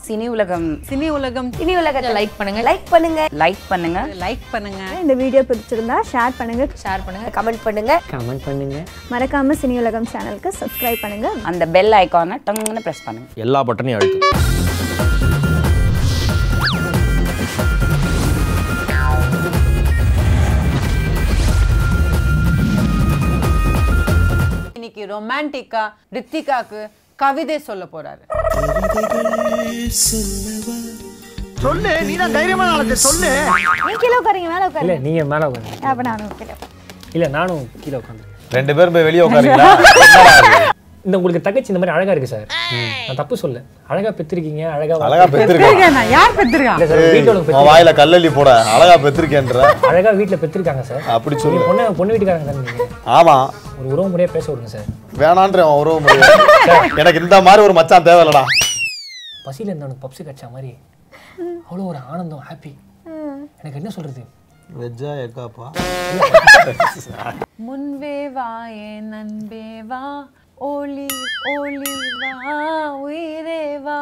Cine உலகம் cine உலகம் இனி உலகத்தை லைக் பண்ணுங்க லைக் பண்ணுங்க லைக் பண்ணுங்க லைக் பண்ணுங்க இந்த வீடியோ பிடிச்சிருந்தா ஷேர் பண்ணுங்க ஷேர் பண்ணுங்க கமெண்ட் பண்ணுங்க கமெண்ட் பண்ணுங்க மறக்காம சினி உலகம் சேனலுக்கு சப்ஸ்கிரைப் பண்ணுங்க அந்த பெல் ஐக்கானை டங்குன்னு ப்ரெஸ் பண்ணுங்க எல்லா பட்டனையும் அழுத்து இன்னைக்கு ரொமான்டிக்கா ரித்திகாக்கு கவிதை சொல்ல போறாரு சொல்லு நீ தான் தைரியமான ஆளுக்கு சொல்லு நீ கீழே உட்காருங்க மேலே உட்காருங்க இல்லை நீங்கள் மேலே உட்காந்து அப்ப நானும் கீழே இல்லை நானும் கீழே உட்காந்து ரெண்டு பேரும் போய் வெளியே உட்காருங்களா இந்த உங்களுக்கு தங்கச்சி இந்த மாதிரி அழகா இருக்கு சார் நான் தப்பு சொல்ல அழகா பெற்றிருக்கீங்க அழகா அழகா பெத்திருக்கேன் யார் பெற்றிருக்கா இல்ல சார் வீட்டில் உங்களுக்கு உன் வாயில கல்லள்ளி போட அழகா பெத்திருக்கேன்ற பெத்து- அழகா வீட்டில் பெற்றிருக்காங்க சார் அப்படி நீங்க சொல்லு பொண்ணு பொண்ணு வீட்டுக்காரங்க தானே நீங்க ஆமா ஒரு உறவு முறையா பேச விடுங்க சார் வேணான்ற அவன் உறவு முடியாது எனக்கு இந்த மாதிரி ஒரு மச்சான் தேவையில்லடா பசியில் இருந்தவனுக்கு பப்ஸு கடிச்ச மாதிரி அவ்வளோ ஒரு ஆனந்தம் ஹாப்பி எனக்கு என்ன சொல்றது வெஜ்ஜா எக்காப்பா முன்பே வா என் நண்பே வா ஒளி ஒளி வா உயிரே வா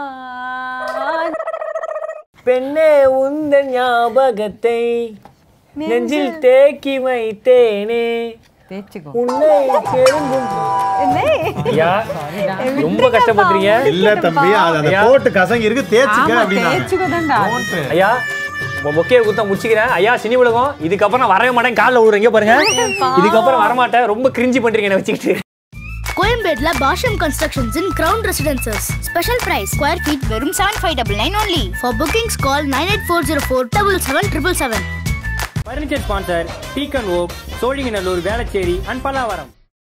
பெண்ணே உந்தன் ஞாபகத்தை நெஞ்சில் தேக்கி வைத்தேனே தேய்ச்சிக்கோ உன்னை தெரிந்தும் ஐயா ரொம்ப கஷ்டப்படுறீங்க இல்ல தம்பி அது அந்த ஐயா. போட்டு கசங்கி இருக்கு தேய்ச்சிக்க அப்படின்னா தேய்ச்சிக்கோ தான்டா ஐயா மொக்கையை குத்த முடிச்சுக்கிறேன் ஐயா சினி உலகம் இதுக்கப்புறம் நான் வரவே மாட்டேன் காலில் விடுறீங்க பாருங்க இதுக்கப்புறம் வரமாட்டேன் ரொம்ப கிரிஞ்சி பண்றீங்க என்ன வச்சுக்கிட்டு கோயம்பேட்ல Bhashyam constructions in ground residences special price square feet வெறும் seven five double nine only for bookings call nine eight four zero four double seven triple seven furniture sponsor டீக்கன் ஓக் சோழிங்கநல்லூர் வேளச்சேரி அண்ட் பல்லாவரம்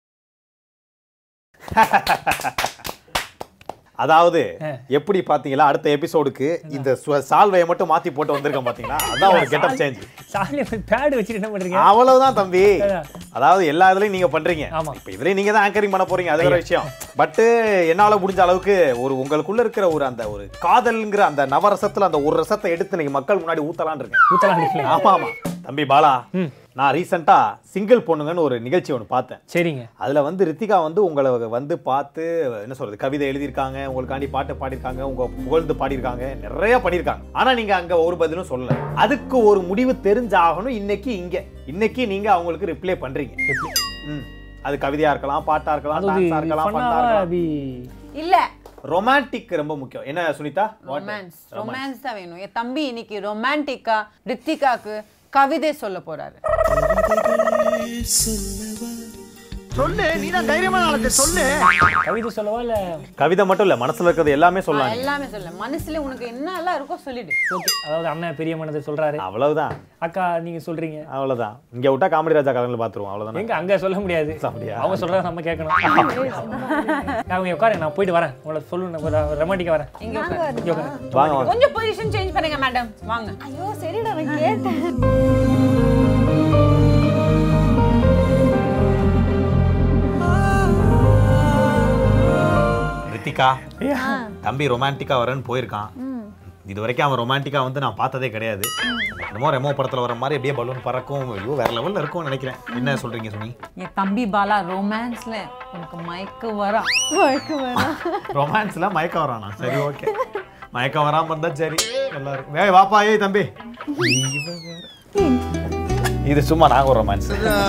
அதாவது எப்படி பாத்தீங்களா அடுத்த எபிசோடுக்கு இந்த சு- சால்வையை மட்டும் மாத்தி போட்டு வந்திருக்கேன் பாத்தீங்களா அதான் ஒரு கெட்டப் சேஞ்ச் சாலி பேடு வச்சுட்டு என்ன பண்றீங்க அவ்வளவுதான் தம்பி அதான். அதாவது எல்லா இதுலயும் நீங்க பண்றீங்க ஆமா. இப்ப இதுலயும் நீங்க தான் ஆங்கரிங் பண்ண போறீங்க அது ஒரு விஷயம் பட் என்னால முடிஞ்ச அளவுக்கு ஒரு உங்களுக்குள்ள இருக்கிற ஒரு அந்த ஒரு காதல்ங்கிற அந்த நவரசத்துல அந்த ஒரு ரசத்தை எடுத்து நீங்க மக்கள் முன்னாடி ஊத்தலாம்னு இருக்கேன் ஊத்தலாம் ஆமா ஆமா தம்பி பாலா நான் ரீசெண்டா சிங்கிள் பொண்ணுங்கன்னு ஒரு நிகழ்ச்சி ஒன்று பார்த்தேன் சரிங்க அதுல வந்து ரித்திகா வந்து உங்களை வந்து பார்த்து என்ன சொல்றது கவிதை எழுதியிருக்காங்க உங்களுக்காண்டி பாட்டு பாடியிருக்காங்க உங்க புகழ்ந்து பாடியிருக்காங்க நிறைய பண்ணியிருக்காங்க ஆனா நீங்க அங்க ஒரு பதிலும் சொல்லல அதுக்கு ஒரு முடிவு தெரிஞ்சாகணும் இன்னைக்கு இங்க இன்னைக்கு நீங்க அவங்களுக்கு ரிப்ளை பண்றீங்க ம். அது கவிதையா இருக்கலாம் பாட்டா இருக்கலாம் அது டான்ஸா இருக்கலாம் ஃபன்னாவா ஃபன்னா இருக்கலாம் அப்படி இல்ல ரொமான்டிக் ரொம்ப முக்கியம் என்ன சுனிதா What? ரொமான்ஸ் ரொமான்ஸ் தான் வேணும் என் தம்பி இன்னைக்கு ரொமான்டிக்கா ரித்திகாக்கு கவிதை சொல்ல போறாரு சொல்லு நீ தான் தைரியமான ஆளுக்கு சொல்லு கவிதை சொல்லவா இல்ல கவிதை மட்டும் இல்ல மனசுல இருக்கிறது எல்லாமே சொல்லலாம் நீங்க. எல்லாமே சொல்ல மனசுல உனக்கு என்ன எல்லாம் இருக்கோ சொல்லிடு ஓகே அதாவது அண்ணன் பெரிய மனதை சொல்றாரு அவ்வளவுதான் அக்கா நீங்க சொல்றீங்க அவ்வளவுதான் இங்க விட்டா காமெடி ராஜா கலந்து பாத்துருவோம் அவ்வளவுதான் எங்க அங்க சொல்ல முடியாது அப்படியா? அவங்க சொல்றத நம்ம கேட்கணும் அவங்க உட்காரு நான் போயிட்டு வரேன் உங்களை சொல்லு ரொமாட்டிக்கா வரேன் இங்க உட்காரு. இங்க உட்காரு வாங்க வாங்க கொஞ்சம் பொசிஷன் சேஞ்ச் பண்ணுங்க மேடம் வாங்க ஐயோ சரிடா நான் கேட்டேன் ரித்திகா தம்பி ரொமான்டிக்கா வரேன்னு போயிருக்கான் இது வரைக்கும் அவன் ரொமான்டிக்கா வந்து நான் பார்த்ததே கிடையாது என்னமோ ரெமோ படத்துல வர மாதிரி அப்படியே பலூன் பறக்கும் ஐயோ வேற லெவல்ல இருக்கும்னு நினைக்கிறேன் என்ன சொல்றீங்க சுனி என் தம்பி பாலா ரொமான்ஸ்ல உனக்கு மயக்க வரா ரொமான்ஸ்ல மயக்கம் வரானா சரி ஓகே மயக்கம் வராம இருந்தா சரி எல்லாரும் ஏய் வாப்பா ஏய் தம்பி இவன் வேற. இது சும்மா நாங்க ஒரு ரொமான்ஸ்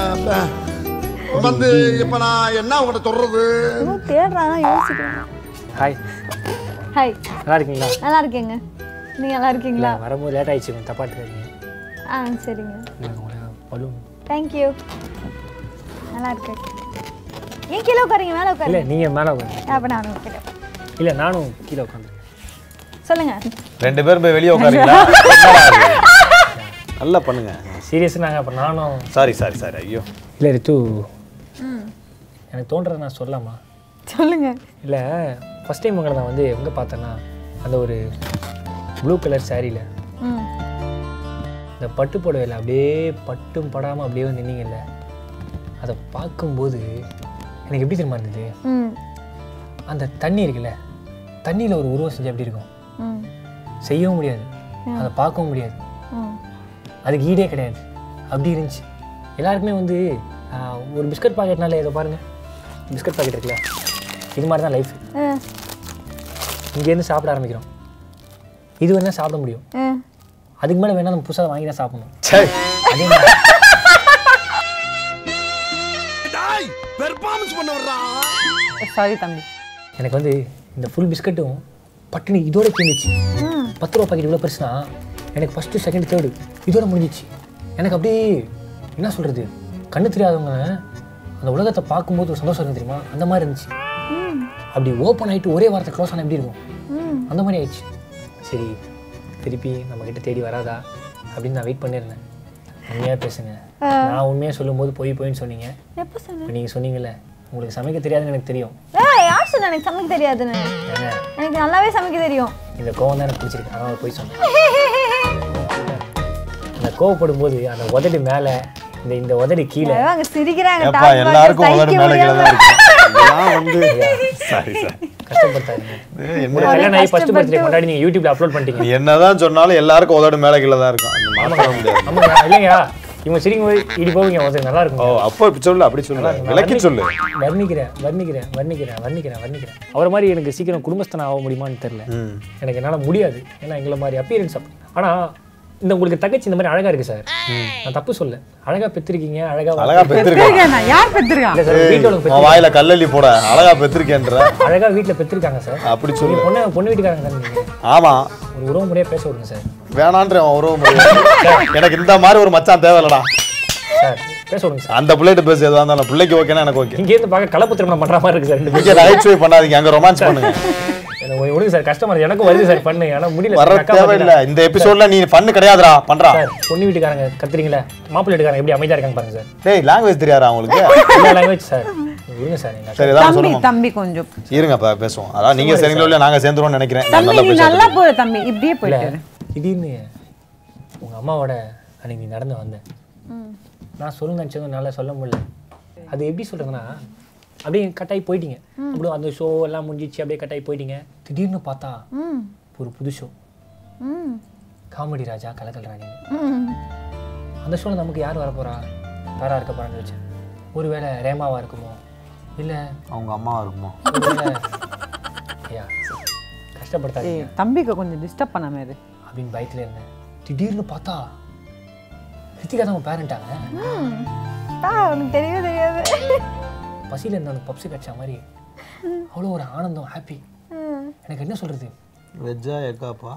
வந்து இப்ப நான் என்ன உங்கள்கிட்ட சொல்றது இன்னும் தேடுறான் யோசிக்கிறேன் ஹாய் ஹாய் நல்லா இருக்கீங்களா நல்லா இருக்கேங்க நீங்க நல்லா இருக்கீங்களா இல்ல வரும்போது லேட் ஆயிடுச்சு கொஞ்சம் தப்பா எடுத்துக்காதீங்க ஆ சரிங்க நான் உங்களை பலூன் தேங்க்யூ நல்லா இருக்கேன் ஏன் கீழே உட்காருங்க மேலே இல்ல உட்காருங்க நீங்க மேல உட்காந்து அப்ப நானும் கீழே இல்ல நானும் கீழே உட்காந்து சொல்லுங்க ரெண்டு பேரும் போய் வெளியே உட்காருங்களா நல்லா பண்ணுங்க சீரியஸ் நாங்க அப்ப நானும் சாரி சாரி சாரி ஐயோ இல்ல ரித்து எனக்கு தோன்றதை நான் சொல்லலாமா சொல்லுங்க இல்லை ஃபஸ்ட் டைம் உங்களை நான் வந்து எங்கே பார்த்தேன்னா அந்த ஒரு ப்ளூ கலர் சாரியில் ம் இந்த பட்டு புடவையில் அப்படியே பட்டும் படாமல் அப்படியே வந்து நின்னீங்கல்ல அதை பார்க்கும்போது எனக்கு எப்படி தெரியுமா இருந்தது ம் அந்த தண்ணி இருக்குல்ல தண்ணியில் ஒரு உருவம் செஞ்சு எப்படி இருக்கும் ம் செய்யவும் முடியாது அதை பார்க்கவும் முடியாது ம் அதுக்கு ஈடே கிடையாது அப்படி இருந்துச்சு எல்லாருக்குமே வந்து ஆஹ், ஒரு பிஸ்கட் பாக்கெட்னால இதை பாருங்கள் பிஸ்கட் பாக்கெட் இருக்குல்ல இது மாதிரி தான் லைஃப் ஆ இங்கேருந்து சாப்பிட ஆரம்பிக்கிறோம் இது வேணா சாப்பிட முடியும் ஆ. அதுக்கு மேலே வேணா நம்ம புதுசாக வாங்கி தான் சாப்பிடணும் சே அதே மாதிரி பெர்ஃபார்மன்ஸ் பண்ண வர்றா சாரி தம்பி எனக்கு வந்து இந்த ஃபுல் பிஸ்கட்டும் பட்டுனு இதோட தீர்ந்துச்சு பத்து ரூபா பாக்கெட் இவ்வளோ பெருசுனா எனக்கு ஃபஸ்ட்டு செகண்ட் தேர்டு இதோட முடிஞ்சிச்சு எனக்கு அப்படியே என்ன சொல்கிறது கண்ணு தெரியாதவங்க அந்த உலகத்தை பார்க்கும்போது ஒரு சந்தோஷம் இருக்கும் தெரியுமா அந்த மாதிரி இருந்துச்சு அப்படி ஓப்பன் ஆகிட்டு ஒரே வாரத்தை க்ளோஸ் ஆனால் எப்படி இருக்கும் அந்த மாதிரி ஆயிடுச்சு சரி திருப்பி நம்மக்கிட்ட தேடி வராதா அப்படின்னு நான் வெயிட் பண்ணியிருந்தேன் உண்மையாக பேசுங்க நான் உண்மையாக சொல்லும்போது போய் போயின்னு சொன்னீங்க எப்போ சொன்ன இப்போ நீங்கள் சொன்னீங்கல்ல உங்களுக்கு சமைக்க தெரியாதுன்னு எனக்கு தெரியும் ஏய் யார் சொன்னா எனக்கு சமைக்க தெரியாதுன்னு ஏங்க எனக்கு நல்லாவே சமைக்க தெரியும் இந்த கோவம் தான் எனக்கு பிடிச்சிருக்கு அதனால போய் சொன்னேன் அந்த கோவப்படும் போது அந்த உதடு மேலே இந்த இந்த உதடு கீழே ஐயோ, அங்க சிரிக்கிறாங்க ஏப்பா டாக் எல்லாருக்கும் பார்த்து உதடு சகிக்க மேலே கீழே முடியாம. தான் இருக்கு இதெல்லாம் வந்து சாரி சார் கஷ்டப்படுத்தாதீங்க என்ன ஒரு கல்யாணம் ஆகி ஃபர்ஸ்ட் பர்த்டே கொண்டாடி நீங்கள் யூடியூப்ல அப்லோட் பண்ணிட்டீங்க நீ என்னதான் சொன்னாலும் எல்லாருக்கும் உதடு மேலே கீழே தான் இருக்கும் அந்த மாதிரி சொல்ல முடியாது ஆமாங்க இல்லையா இவங்க சிரிக்கும் போது இடி போவீங்க ஒருத்தர் நல்லா ஓ இருக்கும் அப்போ இப்படி சொல்லு அப்படி சொல்லு விளக்கி சொல்லு வர்ணிக்கிறேன் வர்ணிக்கிறேன் வர்ணிக்கிறேன் வர்ணிக்கிறேன் வர்ணிக்கிறேன் அவரை மாதிரி எனக்கு சீக்கிரம் குடும்பஸ்தனம் ஆக முடியுமான்னு தெரியல ம் எனக்கு என்னால் முடியாது ஏன்னா எங்களை மாதிரி அப்பியரன்ஸ் அப்படி ஆனால் இந்த உங்களுக்கு தங்கச்சி இந்த மாதிரி அழகா இருக்கு சார் நான் தப்பு சொல்ல அழகா பெற்றிருக்கீங்க அழகா அழகா பெத்திருக்கேன் நான் யார் பெற்றிருக்கா இல்ல சார் வீட்டோட உன் வாயில கல்லள்ளி போட அழகா பெத்திருக்கேன்ற அழகா வீட்டில் பெற்றிருக்காங்க சார் அப்படி நீங்க சொல்லு பொண்ணு பொண்ணு வீட்டுக்காரங்க தானே நீங்க ஆமா ஒரு உறவு முறையாக பேச விடுங்க சார் வேணான்ற அவன் உறவு முடியாது எனக்கு இந்த மாதிரி ஒரு மச்சான் தேவையில்லடா சார் பேச விடுங்க சார் அந்த பிள்ளைகிட்ட பேச எதுவாக இருந்தாலும் பிள்ளைக்கு ஓகேனா எனக்கு ஓகே இங்கேருந்து பார்க்க கலப்பு திருமணம் பண்ற மாதிரி இருக்கு சார் ரெண்டு இங்கே நகைச்சுவை பண்ணாதீங்க அங்க ரொமான்ஸ் பண்ணுங்க எனக்கு விடுங்க சார் கஷ்டமா இருக்கு எனக்கும் வருது சார் பண்ணு ஆனா முடியல வர சார் அக்கா தேவையில்ல இந்த எபிசோட்ல நீ ஃபன்னு கிடையாதுடா பண்றா சார் பொண்ணு வீட்டுக்காரங்க கத்துறீங்களா மாப்பிள்ளை வீட்டுக்காரங்க எப்படி அமைதியா இருக்காங்க பாருங்க சார் டேய் லாங்குவேஜ் தெரியாதா உங்களுக்கு எல்லா லாங்குவேஜ் சார் விடுங்க சார் எங்க சரி ஏதாவது தம்பி சொல்லுங்க தம்பி கொஞ்சம் இருங்கப்பா பேசுவோம் அதான் நீங்க சரிங்களோ இல்ல நாங்க சேர்ந்துருவோம்னு நினைக்கிறேன் நான் தம்பி நல்லா நீ பேசுறேன் நல்லா போற தம்பி இப்படியே போயிட்டு இரு. திடீர்னு உங்க அம்மாவோட அன்னைக்கு நீ நடந்து வந்த நான் சொல்லுங்க நினச்சதும் நல்லா சொல்ல முடியல அது எப்படி சொல்றதுன்னா அப்படியே கட்டாயி போயிட்டீங்க அப்படியே அந்த ஷோ எல்லாம் முடிஞ்சிச்சு அப்படியே கட்டாயி போயிட்டீங்க திடீர்னு பார்த்தா ம் ஒரு புது ஷோ ம் காமெடி ராஜா கலக்கல் ராணி ம் அந்த ஷோவில் நமக்கு யார் வரப்போறா யாரா இருக்க போறான்னு வச்சேன் ஒருவேளை ரேமாவா இருக்குமோ இல்லை அவங்க அம்மாவா இருக்குமோ ஒருவேளை ஐயா கஷ்டப்படுத்தாதீங்க ஏய் தம்பிக்கு கொஞ்சம் டிஸ்டர்ப் பண்ணாம இரு அப்படின்னு பயத்துல இருந்தேன் திடீர்னு பார்த்தா ரித்திகா தான் உன் பேரண்டாங்க ஆ உனக்கு தெரியவே தெரியாது பசியில் இருந்த அந்த பப்ஸு கட்சா மாதிரி அவ்வளோ ஒரு ஆனந்தம் ஹாப்பி ம். எனக்கு என்ன சொல்றது வெஜ்ஜா எக்காப்பா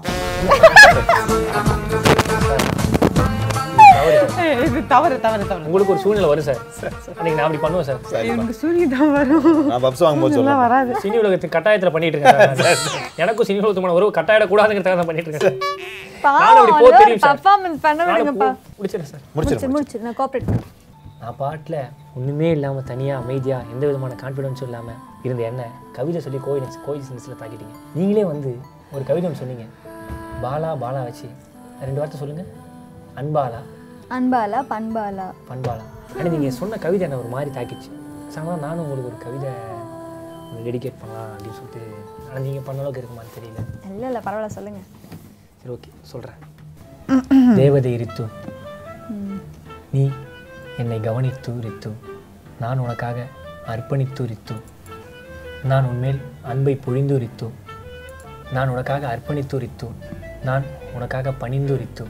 ஏய், இது தவறு தவறு தவறு உங்களுக்கு ஒரு சூழ்நிலை வரும் சார் அன்னைக்கு நான் அப்படி பண்ணுவேன் சார் எனக்கு சூரிய தான் வரும் நான் பப்ஸ் வாங்கும்போது சொல்லுவேன் வராது சினி உலகத்துக்கு கட்டாயத்தில் பண்ணிட்டு இருக்கேன் சார் எனக்கும் சினி உலகத்துமான உறவு கட்டாயிடக்கூடாதுங்கிறதுக்காக தான் பண்ணிட்டு இருக்கேன் சார் நானும் அப்படி போக தெரியும் சார் பர்ஃபார்மன்ஸ் பண்ண விடுங்கப்பா முடிச்சிடறேன் சார் முடிச்சிரு முடிச்சு நான் கோஆப்ரேட் நான் பாட்டில் ஒன்றுமே இல்லாமல் தனியாக அமைதியாக எந்த விதமான கான்ஃபிடென்ஸும் இல்லாமல் இருந்த என்ன கவிதை சொல்லி கோயில் கோயில் சென்ஸில் தாக்கிட்டீங்க நீங்களே வந்து ஒரு கவிதை ஒன்று சொன்னீங்க பாலா பாலா வச்சு ரெண்டு வார்த்தை சொல்லுங்கள் அன்பாலா அன்பாலா பண்பாலா பண்பாலா ஆனால் நீங்கள் சொன்ன கவிதை என்ன ஒரு மாதிரி தாக்கிச்சு சார் நானும் உங்களுக்கு ஒரு கவிதை டெடிகேட் பண்ணலாம் அப்படின்னு சொல்லிட்டு ஆனால் நீங்கள் பண்ண அளவுக்கு இருக்குமான்னு தெரியல இல்லை இல்லை பரவாயில்ல சொல்லுங்க சரி ஓகே சொல்கிறேன் தேவதை ரித்து நீ என்னை கவனித்து ரித்து நான் உனக்காக அர்ப்பணித்து ரித்து நான் உன்மேல் அன்பை பொழிந்து ரித்து நான் உனக்காக அர்ப்பணித்து ரித்து நான் உனக்காக பணிந்து ரித்து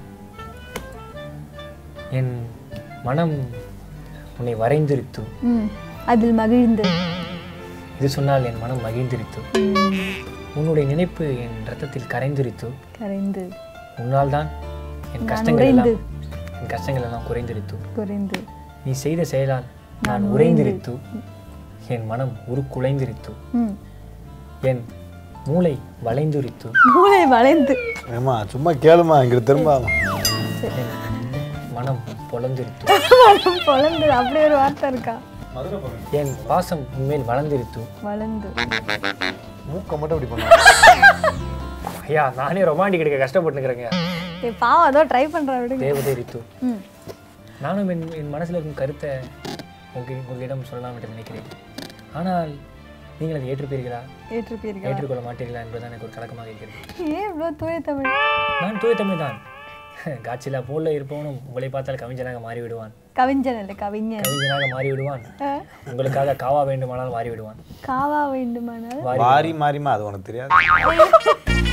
என் மனம் உன்னை வரைந்து ரித்து ம் அதில் மகிழ்ந்து இது சொன்னால் என் மனம் மகிழ்ந்திருத்து உன்னுடைய நினைப்பு என் ரத்தத்தில் கரைந்திருத்து கரைந்து உன்னால் தான் என் நான் கஷ்டங்கள் எல்லாம் உறைந்து. என் கஷ்டங்கள் எல்லாம் குறைந்திருத்து குறைந்து நீ செய்த செயலால் நான் உறைந்திருத்து என் மனம் உருக்குலைந்திருத்து ம் என் மூளை வளைந்துரித்து மூளை வளைந்து ஏமா சும்மா கேளுமா இங்க திரும்ப என் மனம் பொலந்திருத்து மனம் பொழந்து அப்படி ஒரு வார்த்தை இருக்கா என் பாசம் உன்மேல் வளர்ந்திருத்து வளர்ந்து மூக்க மட்டும் இப்படி பண்ணுவாங்க ஐயா நானே ரொமாண்டிக் எடுக்க கஷ்டப்பட்டுக்கிறேங்க ஏய், பாவம் அதோ ட்ரை பண்றா விடுங்க தேவதை ரித்து ம் நானும் என் என் மனசில் இருக்கும் கருத்தை உங்க உங்களிடம் சொல்லலாம் என்று நினைக்கிறேன் ஆனால் நீங்கள் அதை ஏற்றுப்பீர்களா ஏற்றுப்பீர்கள் ஏற்றுக்கொள்ள மாட்டீர்களா என்பதுதான் எனக்கு ஒரு கலக்கமாக இருக்கிறது ஏன் இவ்வளோ தூய தமிழ் நான் தூய தமிழ் தான் காட்சியில் போல இருப்பவனும் உங்களை பார்த்தால் கவிஞனாக மாறி விடுவான் கவிஞன் இல்லை கவிஞன் கவிஞனாக மாறி விடுவான் ஆ, உங்களுக்காக காவா வேண்டுமானால் மாறி விடுவான் காவா வேண்டுமானால் வாரி வாரி மாறிமா அது உனக்கு தெரியாது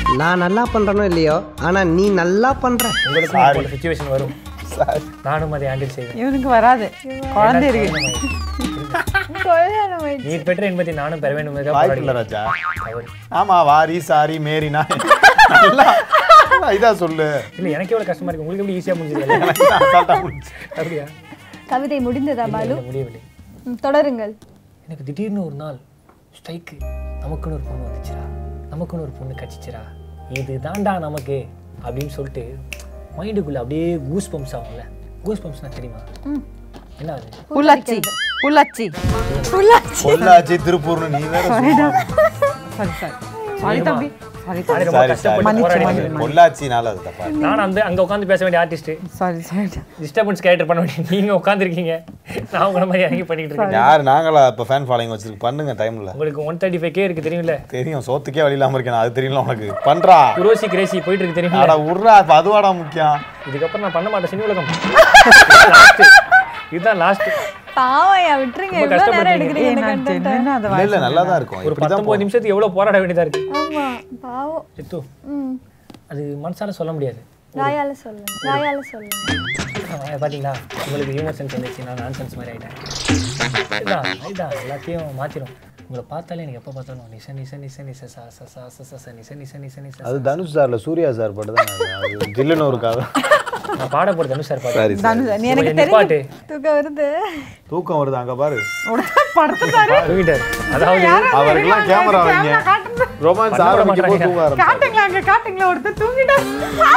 நான் நல்லா பண்றேனோ இல்லையோ ஆனா நீ நல்லா பண்ற உங்களுக்கு ஒரு சுச்சுவேஷன் வரும் நானும் அதை ஹேண்டில் செய்வேன் இவனுக்கு வராது குழந்தை இருக்கு கல்யாணம் ஆயிடுச்சு. நீ பெற்ற என்பதை நானும் பெற வேண்டும் என்பதற்காக வாய்ப்பு இல்லை போராடி- ராஜா தவறு. ஆமா வாரி சாரி மேரினா நல்லா நல்லா இதா சொல்லு இல்ல எனக்கு எவ்வளவு கஷ்டமா இருக்கு உங்களுக்கு எப்படி ஈஸியா முடிஞ்சது அசால்ட்டா முடிஞ்சுச்சு. அப்படியா கவிதை முடிந்ததா இல்ல, பாலு இல்ல, முடியவில்லை ம், தொடருங்கள் எனக்கு திடீர்னு ஒரு நாள் ஸ்ட்ரைக்கு நமக்குன்னு ஒரு பொண்ணு வந்துச்சுடா நமக்குன்னு ஒரு பொண்ணு கச்சிச்சுடா இது தாண்டா நமக்கு அப்படின்னு சொல்லிட்டு மைண்டுக்குள்ள அப்படியே கூஸ் பம்ப்ஸ் ஆகும்ல கூஸ் பம்ப்ஸ்னா தெரியுமா என்ன அது புல்லாச்சி புல்லாச்சி பொள்ளாச்சி திருப்பூர்னு நீ வேற சாரி சாரி சாரி தம்பி சாரி நானே ரொம்ப சாரி கஷ்டப்பட்டு சாரி போராடி இருக்கேன். பொள்ளாச்சினால அது தப்பா நான் அந்த அங்க உட்காந்து பேச வேண்டிய artist sorry sorry disturbance character பண்ண வேண்டிய நீங்க உட்காந்துருக்கீங்க நான் உங்களை மாதிரி இறங்கி பண்ணிட்டு இருக்கேன் யார் நாங்களா இப்போ ஃபேன் ஃபாலோயிங் வச்சிருக்கு பண்ணுங்க டைம்ல உங்களுக்கு ஒன் தேர்ட்டி ஃபைவ் கே இருக்கு தெரியும்ல தெரியும் சோத்துக்கே வழி இல்லாம இருக்கேன் அது தெரியல உனக்கு பண்றா குரோசி கிரேசி போயிட்டு இருக்கு தெரியுமா அட உர்றா இப்ப அதுவாடா முக்கியம் இதுக்கப்புறம் நான் பண்ண மாட்டேன் சினி உலகம் Last. இதுதான் லாஸ்ட் பாவையா விட்டுருங்க ரொம்ப எவ்வளவு நேரம் கஷ்டப்படுறீங்க. எடுக்கிறீங்க இந்த content ஜென்மனா அதை இல்ல இல்ல நல்லா தான் இருக்கும் ஒரு இப்படி தான் பத்தொன்பது நிமிஷத்துக்கு எவ்வளவு போராட வேண்டியதா இருக்கு ஆமா பாவம் சித்து ம் அது மனசால சொல்ல முடியாது வாயால சொல்லுங்க வாயால சொல்லுங்க ஆ, பாத்தீங்களா உங்களுக்கு ஹியூமர் சென்ஸ் வந்துச்சு நான் நான் சென்ஸ் மாதிரி ஆயிட்டேன் இதுதான் இதுதான் எல்லாத்தையும் மாத்திரும் உங்களை பார்த்தாலே எனக்கு எப்போ பார்த்தாலும் நிச நிச நிச நிச சா சா சா சா சா சா நிச நிச நிச நிச அது தனுஷ் சார்ல சூர்யா சார் பாட்டு தான் அது ஜில்லுன்னு ஒரு கதை நான் பாட போறது தனுஷ் சார் பாட்டு சரி சரி நீ எனக்கு கொஞ்சம் நிப்பாட்டு தூக்கம் வருது தூக்கம் வருது அங்க பாரு படத்தை பாரு தூங்கிட்டார் அதாவது அவருக்கெல்லாம் கேமரா வைங்க ரொமான்ஸ் பண்ண ஆரம்பிக்கும் போது மாட்டாங்க. தூங்க ஆரம்பிச்சு காட்டுங்களா அங்க காட்டுங்களா ஒருத்தர் தூங்கிட்டான்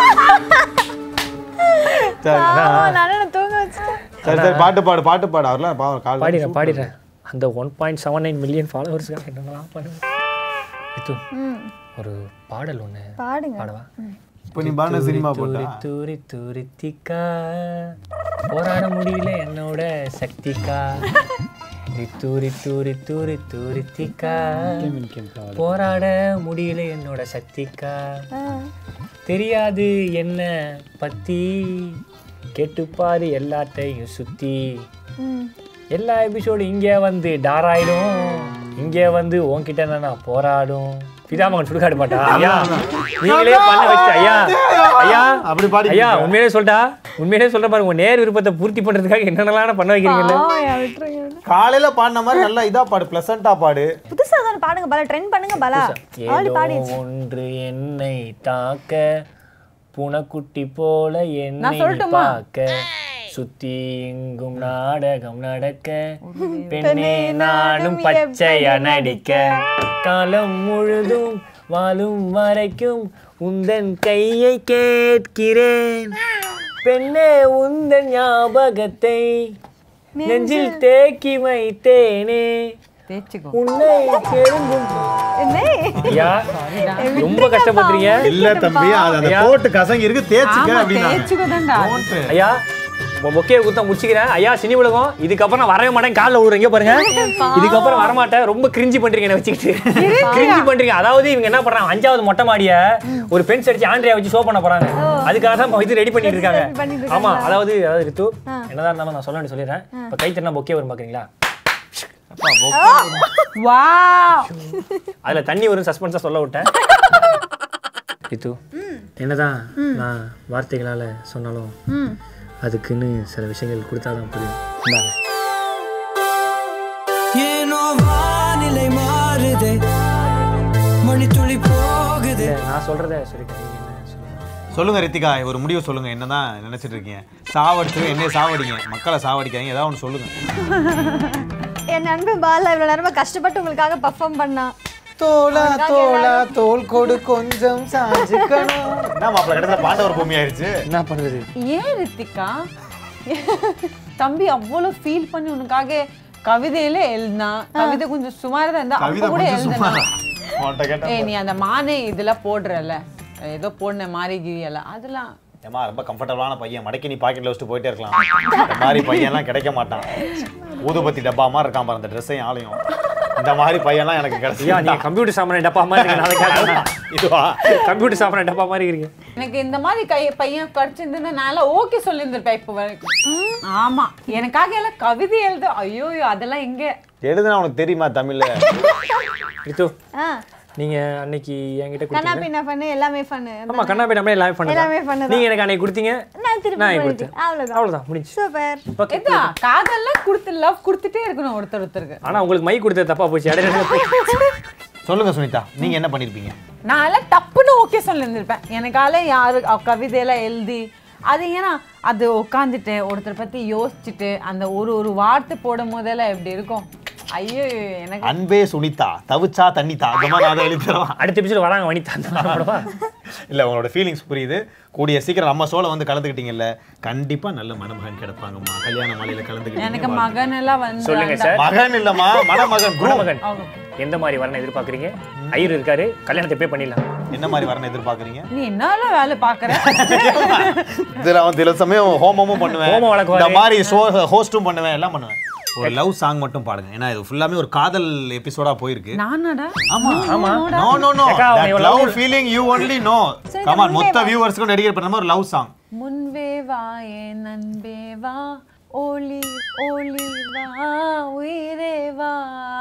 பாவம், நானும் தூங்க வச்சுட்டேன் சரி சரி பாட்டு பாடு பாட்டு பாடு அவர்லாம் பாவம் கால் பாடிடுறேன் பாடிடுறேன் அந்த one point seven nine million ஃபாலோவர்ஸ்க்காக என்னெல்லாம் பாடுங்க இது ஒரு பாடல் ஒன்று பாடுங்க பாடவா இப்போ நீ பாடின சினிமா தூரி போட்டா தூரி தூரி திக்கா போராட முடியல என்னோட சக்திக்கா நீ தூரி தூரி தூரி தூரி திக்கா போராட முடியல என்னோட சக்திக்கா தெரியாது என்ன பத்தி கேட்டுப்பாரு எல்லாத்தையும் சுத்தி எல்லா எபிசோடு இங்கே வந்து டாராயிடும் இங்கே வந்து உன்கிட்ட நான் போராடும் பிதாமகன் சுடுகாடு பாட்டா ஐயா நீங்களே பண்ண வச்சு ஐயா ஐயா அப்படி பாடி ஐயா உண்மையிலே சொல்லிட்டா உண்மையிலே சொல்ற பாருங்க உங்க நேர் விருப்பத்தை பூர்த்தி பண்றதுக்காக என்னென்னலாம் பண்ண வைக்கிறீங்கல்ல பாவையா விட்டுருங்க காலையில பாடின மாதிரி நல்லா இதா பாடு பிளசண்டா பாடு புதுசா தானே பாடுங்க பாலா ட்ரெண்ட் பண்ணுங்க பாலா ஆல்ரெடி ஏதோ பாடிடுச்சு ஒன்று என்னை தாக்க புனக்குட்டி போல என்னை நான் சொல்லட்டுமா? பார்க்க சுத்தி எங்கும் நாடகம் நடக்க பெண்ணே நானும் பச்சையா நடிக்க காலம் முழுதும் வாழும் வரைக்கும் உந்தன் கையை கேட்கிறேன் பெண்ணே உந்தன் ஞாபகத்தை நெஞ்சில் தேக்கி வைத்தேனே தேய்ச்சிக்கோ உன்னை பெருங்கும் என்ன ஐயா ரொம்ப கஷ்டப்படுறீங்க இல்ல தம்பி அது அந்த ஐயா. போட்டு கசங்கி இருக்கு தேய்ச்சிக்க ஆமா அப்படின்னா தேய்ச்சிக்கோ தான்டா ஐயா பொக்கே குத்தம் முடிச்சுக்கிறேன் ஐயா சினி உலகம் இதுக்கப்புறம் நான் வரவே மாட்டேன் காலில் விடுறீங்க பாருங்க இதுக்கப்புறம் வரமாட்டேன் ரொம்ப கிரிஞ்சி பண்றீங்க என்ன வச்சுக்கிட்டு கிரிஞ்சி பண்றீங்க அதாவது இவங்க என்ன பண்றாங்க அஞ்சாவது மொட்டை மாடிய ஒரு பென்ஸ் அடிச்சு ஆண்ட்ரியா வச்சு ஷோ பண்ண போறாங்க அதுக்காக தான் இப்ப இது ரெடி பண்ணிட்டு இருக்காங்க பண்ணிட்டு ஆமா அதாவது அதாவது ரித்து என்னதான் இருந்தாலும் நான் சொல்ல வேண்டிய சொல்லிடுறேன் இப்ப கை தட்டினா பொக்கே வரும் பாக்குறீங்களா வா அதுல தண்ணி வரும் சஸ்பென்ஸா சொல்ல விட்டேன் ரித்து என்னதான் நான் வார்த்தைகளால சொன்னாலும் அதுக்குன்னு சில விஷயங்கள் கொடுத்தாதான் புரியும் இந்தாங்க. ஏனோ வானிலை மாறுதே மணித்துளி போகுது இல்ல, நான் சொல்றத சொல்லிட்டேன் நீங்க என்ன சொல்லுங்க சொல்லுங்க ரித்திகா ஒரு முடிவு சொல்லுங்க என்னதான் நினைச்சிட்டு இருக்கீங்க சாவடிச்சு என்னைய சாவடிங்க மக்களை சாவடிக்காதீங்க ஏதாவது ஒன்று சொல்லுங்க என் நண்பன் பாலா இவ்வளவு நேரமா கஷ்டப்பட்டு உங்களுக்காக பர்ஃபார்ம் பண்ணான் தோலா தோலா தோல் கொடு கொஞ்சம் சாஞ்சுக்கணும் என்ன மாப்பிள்ள இடத்துல பாண்டவர் பூமி ஆயிருச்சு என்ன பண்றது ஏன் ரித்திகா தம்பி அவ்வளோ ஃபீல் பண்ணி உனக்காக கவிதையில எழுதினா கவிதை கொஞ்சம் சுமாரா தான் இருந்தா கவிதை அப்ப கூட கொஞ்சம் சும்மா எழுதுனா உன்கிட்ட கேட்டா ஏய் நீ அந்த மானே இதெல்லாம் போடுறல ஏதோ போடுன மாரிகிரி எல்லாம் அதெல்லாம் ஏமா ரொம்ப கம்ஃபர்டபுளான பையன் மடக்கி நீ பாக்கெட்ல வச்சுட்டு போயிட்டே இருக்கலாம் இந்த மாதிரி பையன்லாம் கிடைக்க மாட்டான் ஊதுபத்தி டப்பா மாதிரி இருக்கான் பாரு அந்த ட்ரெஸ்ஸையும் ஆளையும் இந்த மாதிரி பையன்லாம் எனக்கு ஐயா கிடைச்சியா நீங்க கம்ப்யூட்டர் சாமான் டப்பா மாதிரி இருக்கீங்க நான் கேட்கறேன் இதுவா கம்ப்யூட்டர் சாமான் டப்பா மாதிரி இருக்கீங்க எனக்கு இந்த மாதிரி கை பையன் கிடைச்சிருந்தா நான் ஓகே சொல்லியிருந்திருப்பேன் இப்போ வரைக்கும் ஆமா எனக்காக எல்லாம் கவிதை எழுத ஐயோ அதெல்லாம் எங்க எழுதுனா உனக்கு தெரியுமா தமிழ்ல ரித்து ஆ நீங்கள் அன்னைக்கு என்கிட்ட கண்ணா கொடுத்தீங்க பின்ன பண்ணு எல்லாமே பண்ணு ஆமாம் கண்ணா போய் எல்லாமே பண்ணலாம் எல்லாமே பண்ணதான். நீங்கள் எனக்கு அன்னைக்கு கொடுத்தீங்க நான் திருப்பி நான் பண்ணிட்டேன். கொடுத்தேன் அவ்வளவுதான். அவ்வளோதான் முடிஞ்சு சூப்பர் ஓகே இதா காதல்லாம் கொடுத்து லவ் கொடுத்துட்டே இருக்கணும் ஒருத்தர் ஒருத்தருக்கு ஆனால் உங்களுக்கு மை கொடுத்தது தப்பா போச்சு இடையில போய் சொல்லுங்க சுனிதா நீங்க என்ன பண்ணிருப்பீங்க நான் எல்லாம் டப்புன்னு ஓகே சொல்லியிருந்திருப்பேன் எனக்கால யாரு அவ கவிதையெல்லாம் எழுதி அது ஏன்னா அது உட்காந்துட்டு ஒருத்தர் பத்தி யோசிச்சுட்டு அந்த ஒரு ஒரு வார்த்தை போடும் போதெல்லாம் எப்படி இருக்கும் ஐயோ எனக்கு அன்பே சுனிதா தவிச்சா தண்ணித்தா அந்த மாதிரி நான் அதை எழுதி தரலாம் அடுத்த எபிசோட் வராங்க வனிதா அந்த மாதிரி போடவா? இல்ல உங்களோட ஃபீலிங்ஸ் புரியுது கூடிய சீக்கிரம் நம்ம சோல வந்து கலந்துக்கிட்டீங்கல்ல கண்டிப்பா நல்ல மணமகன் கிடைப்பாங்கம்மா கல்யாண மாலையில எனக்கு கலந்துக்கிட்டீங்க மகன் எல்லாம் வந்து சொல்லுங்க அந்த- சார் மகன் இல்லம்மா மணமகன் குரு மகன் எந்த மாதிரி வரணும் எதிர்பார்க்குறீங்க ஐயர் இருக்காரு கல்யாணத்தை போய் பண்ணிடலாம் என்ன மாதிரி வரணும் எதிர்பார்க்கறீங்க நீ என்னால வேலை பாக்குற இதுல அவன் சில சமயம் ஹோமமும் பண்ணுவேன் ஹோமம் வளர்க்குவாரு. இந்த மாதிரி ஹோஸ்டும் பண்ணுவேன் எல்லாம் பண்ணுவேன் ஒரு லவ் சாங் மட்டும் பாடுங்க ஏன்னா இது ஃபுல்லாமே ஒரு காதல் எபிசோடா போயிருக்கு நானடா ஆமா ஆமா நோ நோ நோ அக்கா, அவங்க தட் எவ்வளவு love love- feeling you only no come on மொத்த வியூவர்ஸ்க்கும் டெடிகேட் பண்ண மாதிரி ஒரு லவ் சாங் முன்பே வா என் நண்பே வா ஒளி ஒளி வா உயிரே வா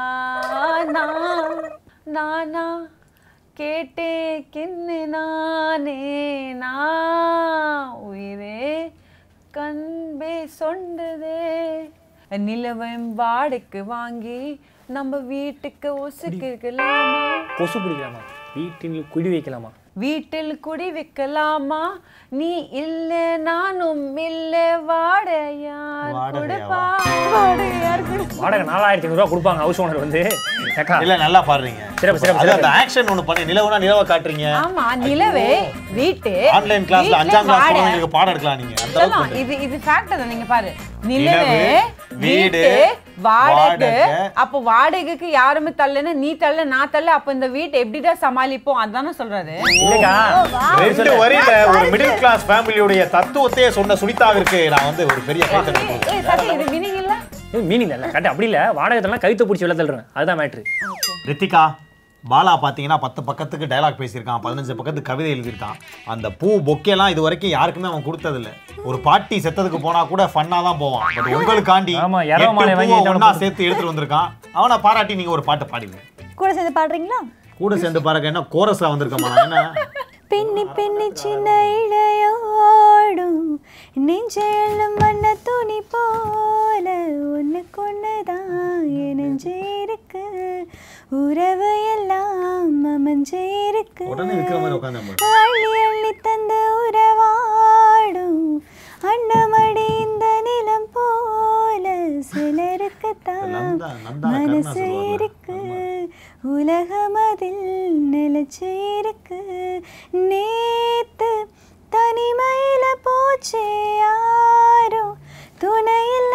நான் நானா கேட்டே கின்னு நானே நான் உயிரே கண்பே சொண்டதே நிலவன் வாடகைக்கு வாங்கி நம்ம வீட்டுக்கு ஒசுக்கலாமா கொசு பிடிக்கலாமா வீட்டில் குடி வைக்கலாமா வீட்டில் குடி வைக்கலாமா நீ இல்ல நானும் இல்ல வாடையார் கொடுப்பா வாடையார் கொடுப்பா வாடகை நாலாயிரத்தி ஐநூறுரூவா கொடுப்பாங்க ஹவுஸ் ஓனர் வந்து அக்கா இல்ல நல்லா பாடுறீங்க சிறப்பு, சிறப்பு, அது சிறப்பு. அந்த ஆக்ஷன் ஒன்னு பண்ணி நிலவுனா நிலவை காட்டுறீங்க ஆமா நிலவே வீட்டு ஆன்லைன் கிளாஸ்ல வீட்டுல அஞ்சாம் கிளாஸ் வாடை. குழந்தைங்களுக்கு பாடம் எடுக்கலாம் நீங்க அந்த அளவுக்கு சொல்லலாம். இது இது ஃபேக்ட் தான் நீங்க பாரு நிலவே நிலவு, வீடு வீடு, வாடகை வாடகை. அப்போ வாடகைக்கு யாருமே தள்ளனா நீ தள்ள நான் தள்ள அப்ப இந்த வீட்டை எப்படிடா சமாளிப்போம் அதானே சொல்றாரு இல்லைக்கா ரெண்டு வரியில ஒரு மிடில் கிளாஸ் ஃபேமிலியுடைய தத்துவத்தையே சொன்ன சுனிதாவிற்கு நான் வந்து ஒரு பெரிய கைத்தட்டல் கொடுக்கிறேன். ஏய் சரி இது மீனிங் இல்ல மீனிங் இல்லை கரெக்ட் அப்படி இல்லை வாடகைத்தெல்லாம் கழுத்தை பிடிச்சி வெளில தள்ளுறேன் அதுதான் மேட்ரு ரித்திகா பாலா பார்த்தீங்கன்னா பத்து பக்கத்துக்கு டயலாக் பேசியிருக்கான் பதினஞ்சு பக்கத்துக்கு கவிதை எழுதியிருக்கான் அந்த பூ பொக்கேலாம் இது வரைக்கும் யாருக்குமே அவன் கொடுத்ததில்ல ஒரு பாட்டி செத்ததுக்கு போனா கூட ஃபன்னா தான் போவான் பட் உங்களுக்காண்டி ஆமா, இரவ மாலை எட்டு வாங்கி பூவை இதோட ஒண்ணா போட்டு- சேர்த்து எடுத்துட்டு வந்திருக்கான் அவனை பாராட்டி நீங்க ஒரு பாட்டு பாடிங்க கூட சேர்ந்து பாடுறீங்களா கூட சேர்ந்து பாருங்க என்ன கோரஸ்ல வந்திருக்கமா என்ன பெண்ணி பெண்ணி சின்ன இழையோடும் நெஞ்செழும் வண்ண துணி போல ஒன்றுக்கு ஒன்றுதான் நெஞ்சு இருக்கு உறவு எல்லாம் அமைஞ்சு இருக்கு உடனே இருக்கிற மாதிரி உட்காந்து அள்ளி அள்ளி தந்த உறவாடும் அன்னமடி இந்த நிலம் போல சிலருக்கு தான் நந்தா நந்தா கருணா மனசு சொல்லுவாங்க இருக்கு உலகம் அதில் நிலைச்சு இருக்கு நேத்து தனிமையில போச்சே யாரோ துணை இல்ல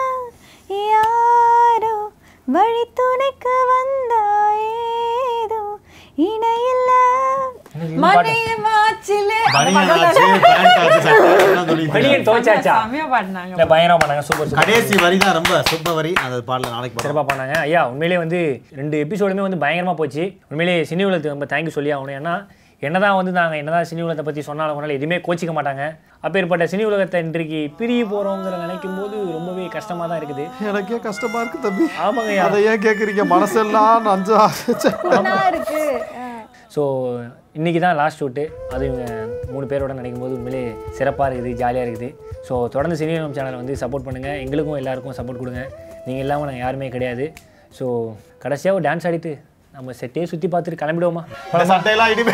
யாரோ வழி துணைக்கு வந்தா ஏதோ இணையில்ல மணி மாச்சிலே பனியனாச்சு, pant ஆச்சு, சட்டை எல்லாம் சொல்லிட்டு பனியன் துவைச்சாச்சா செமையா பாடினாங்க இல்லை பயங்கரமாக பண்ணாங்க சூப்பர் சூப்பர் கடைசி வரி தான் ரொம்ப சூப்பர் வரி அந்த பாடல நாளைக்கு பாடுறோம். சிறப்பாக பண்ணாங்க ஐயா உண்மையிலேயே வந்து ரெண்டு எபிசோடுமே வந்து பயங்கரமாக போச்சு உண்மையிலேயே சினி உலகத்துக்கு நம்ம தேங்க்யூ சொல்லி ஆகணும் ஏன்னா என்னதான் வந்து நாங்கள் என்னதான் சினி உலகத்தை பற்றி சொன்னாலும் அவங்களால எதுவுமே கோச்சிக்க மாட்டாங்க அப்பேற்பட்ட சினி உலகத்தை இன்றைக்கு பிரிய போகிறோங்கிற நினைக்கும் போது ரொம்பவே கஷ்டமாக தான் இருக்குது எனக்கே கஷ்டமா இருக்கு தம்பி ஆமாங்க ஐயா அதை ஏன் கேக்குறீங்க மனசெல்லாம் நஞ்சா ஒண்ணா இருக்கு ஆ. ஸோ இன்றைக்கி தான் லாஸ்ட் ஷூட்டு அது இவங்க மூணு பேரோட நினைக்கும் போது உண்மையிலே சிறப்பாக இருக்குது ஜாலியாக இருக்குது ஸோ தொடர்ந்து சினிமம் சேனலை வந்து சப்போர்ட் பண்ணுங்கள் எங்களுக்கும் எல்லாருக்கும் சப்போர்ட் கொடுங்க நீங்கள் இல்லாமல் நாங்கள் யாருமே கிடையாது ஸோ கடைசியாக ஒரு டான்ஸ் ஆடிட்டு நம்ம செட்டே சுற்றி பார்த்துட்டு கிளம்பிடுவோமா இந்த சட்டையெல்லாம் இனிமே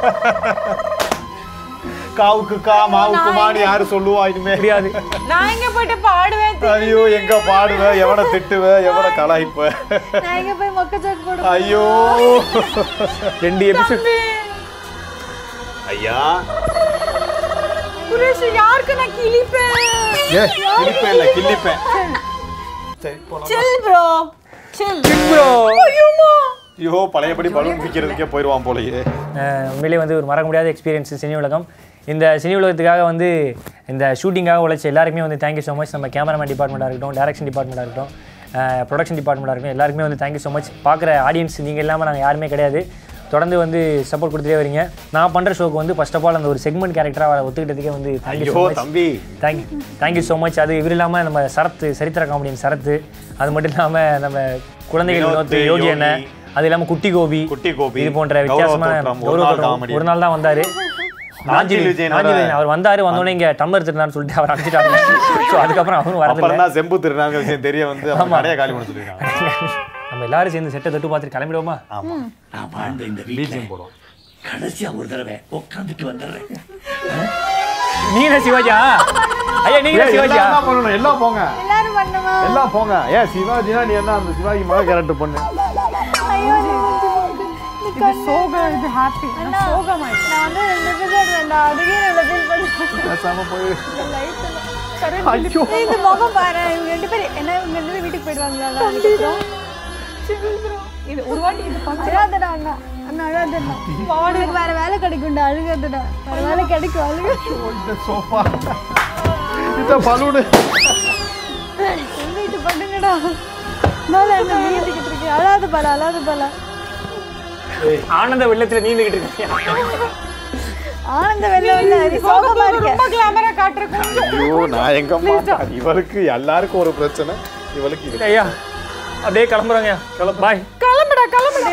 காவுக்கு கா மாவுக்கு மாடி யாரு சொல்லுவா இனிமே முடியாது நான் எங்க போயிட்டு பாடுவேன் ஐயோ எங்க பாடுவ எவனை திட்டுவ எவனை கலாய்ப்ப நான் எங்க போய் மொக்க ஜோக் போட ஐயோ ரெண்டு எபிசோட் ஐயா சுரேஷ் யாருக்கு நான் கிழிப்பேன் ஏ கிளிப்பேன் இல்ல கிள்ளிப்பேன் சரி போலாம் சில் ப்ரோ சில் ப்ரோ ஐயோ பழையபடி பலூன் விற்கிறதுக்கே போயிடுவான் போலயே உண்மையிலே வந்து ஒரு மறக்க முடியாத எக்ஸ்பீரியன்ஸ் சினி உலகம் இந்த சினி உலகத்துக்காக வந்து இந்த ஷூட்டிங்காக உழைச்ச எல்லாருக்குமே வந்து தேங்க்யூ ஸோ மச் நம்ம கேமராமேன் டிபார்ட்மெண்ட்டாக இருக்கட்டும் டேரக்ஷன் டிபார்ட்மெண்ட்டாக இருக்கட்டும் ப்ரொடக்ஷன் டிபார்ட்மெண்ட்டாக இருக்கட்டும் எல்லாருக்குமே வந்து தேங்க்யூ ஸோ மச் பார்க்குற ஆடியன்ஸ் நீங்கள் இல்லாமல் நாங்கள் யாருமே கிடையாது தொடர்ந்து வந்து சப்போர்ட் கொடுத்துட்டே வரீங்க நான் பண்ணுற ஷோக்கு வந்து ஃபர்ஸ்ட் ஆஃப் ஆல் அந்த ஒரு செக்மெண்ட் கேரக்டராக ஒத்துக்கிட்டதுக்கே வந்து தேங்க்யூ ஸோ ஐயோ மச் தம்பி தேங்க்யூ தேங்க்யூ ஸோ மச் அது இவர் இல்லாமல் நம்ம சரத்து சரித்திர காமெடியன் சரத்து அது மட்டும் இல்லாமல் நம்ம குழந்தைகள் வினோத், வினோத் யோகி யோகி. அண்ணன் அது இல்லாம குட்டி கோபி குட்டி கோபி, இது போன்ற கௌரவ வித்தியாசமான தோற்றம், ஒரு கௌரவ நாள் தோற்றம் காமெடி. ஒரு நாள் தான் வந்தாரு நாஞ்சில் நாஞ்சில் விஜயனோட- நாஞ்சில் விஜயன் அவர் வந்தாரு வந்தோடனே இங்க டம்ளர் திருநான்னு சொல்லிட்டு அவர் அனுப்பிச்சிட்டாங்க ஸோ அதுக்கப்புறம் அவரும் அப்புறம் வரதில்லை தான் செம்பு திருநாங்க விஷயம் தெரிய வந்து அவங்க ஆமா. கடையை காலி பண்ண சொல்லிருக்காங்க நம்ம எல்லாரும் சேர்ந்து செட்டை தொட்டு பார்த்துட்டு கிளம்பிடுவோமா ஆமா நான் வாழ்ந்த இந்த வீட்டில் போடும் கடைசியா ஒரு தடவை உட்காந்துட்டு வந்துடுறேன் நீங்க சிவாஜா ஐயா நீங்க ஏய், சிவாஜா எல்லாம் என்ன பண்ணணும் எல்லாம் போங்க எல்லாரும் பண்ணுமா எல்லாம் போங்க ஏன் சிவாஜினா நீ என்ன அந்த சிவாஜி மக கேரக்டர் பண்ணு ஐயோ இது சோகம் இது ஹாப்பி சோகமாயிடுச்சு நான் வந்து ரெண்டு எபிசோட் வேண்டாம் அதுக்கே நான் ஃபீல் பண்ணி பேசாம போய் ஐயோ இந்த முகம் பாரு இவங்க ரெண்டு பேரும் என்ன இவங்க ரெண்டு பேரும் வீட்டுக்கு போயிடுவாங்களா அதுக்கப்புறம் இது ஒரு வாட்டி இது பண்ண அழாதடா அண்ணா அண்ணா அழாதடா எனக்கு வேற வேலை கிடைக்கும்டா அழுகாதடா வேற வேலை கிடைக்கும் அழுக இந்த சோஃபா இந்த பலூனு வீட்டு பண்ணுங்கடா நான் என்ன நீந்திக்கிட்டு இருக்கேன் அழாத பால அழாத பால ஆனந்த வெள்ளத்துல நீந்துகிட்டு இருக்கீங்க ஆனந்த வெள்ளம் இல்ல நீ சோகமா இருக்க ரொம்ப கிளாமரா காட்டுற கொஞ்சம் ஐயோ நான் எங்க மாட்டா இவளுக்கு எல்லாருக்கும் ஒரு பிரச்சனை இவளுக்கு இது ஐயா அப்படியே கிளம்புறோங்க பாய் கிளம்புடா கிளம்புடா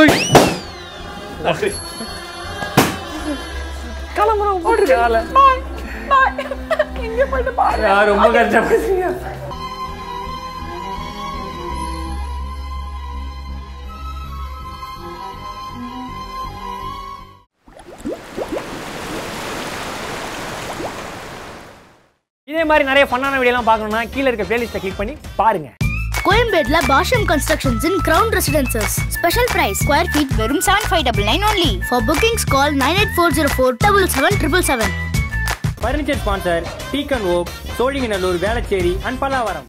கிளம்புறோம் போட்டு பாய் பாய் இங்க போயிட்டு பாரு நான் ரொம்ப கஷ்டப்படுறீங்க இதே மாதிரி நிறைய ஃபன்னான வீடியோலாம் பார்க்கணும்னா கீழே இருக்க பிளேலிஸ்ட்டை கிளிக் பண்ணி பாருங்க கோயம்பேட்ல Bhashyam constructions in ground residences special price square feet வெறும் seven five double nine only for bookings call nine eight four zero four double seven triple seven furniture sponsor டீக்கன் ஓக் சோழிங்கநல்லூர் வேளச்சேரி அண்ட் பல்லாவரம்